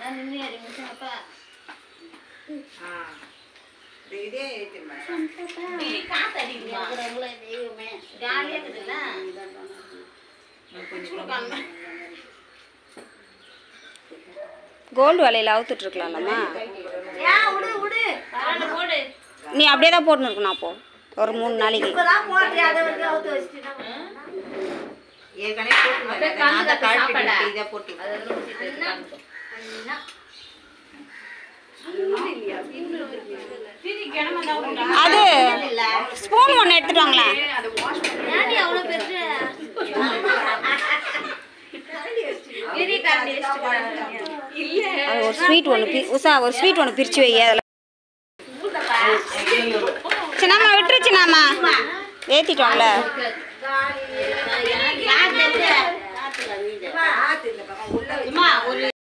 அதான் நின்று இறங்கி அப்பா ஆ இது இதே ஏற்றிருந்தேன் இப்படி காத்து அடிக்குமா இருக்கிறவங்களே தெய்வமே ஜாலியா இருக்குதுல்ல கோல்டு வலையில் அவுத்துட்டு இருக்கலாம்லம்மா ஏன் விடு விடு பரவாயில்ல போடு நீ அப்படியே தான் போட்டுன்னு இருக்கணும் அப்போ ஒரு மூணு நாளைக்கு இப்பதான் போடுறியா அதை வந்து அவுத்து வச்சுட்டு என்ன பண்ண? ஏற்கனவே போட்டு நான் தான் கழட்டி இதை போட்டு அதெல்லாம் ஊத்திட்டு இருக்காங்க. அண்ணா. அது ஸ்பூன் ஒன்று எடுத்துட்டு வாங்களேன் ஏன்டி அவ்வளவு பெருசு? பெரிய கரண்டி வச்சுட்டு போறாங்க. அது ஒரு ஸ்வீட் ஒன்று உஷா ஒரு ஸ்வீட் ஒன்று பிரித்து வை அதில் சின்னம்மா விட்டுரு சின்னம்மா ஏற்றிட்டோம்ல யார் தெரிஞ்ச? காத்துல வீடு ஆத்து இந்த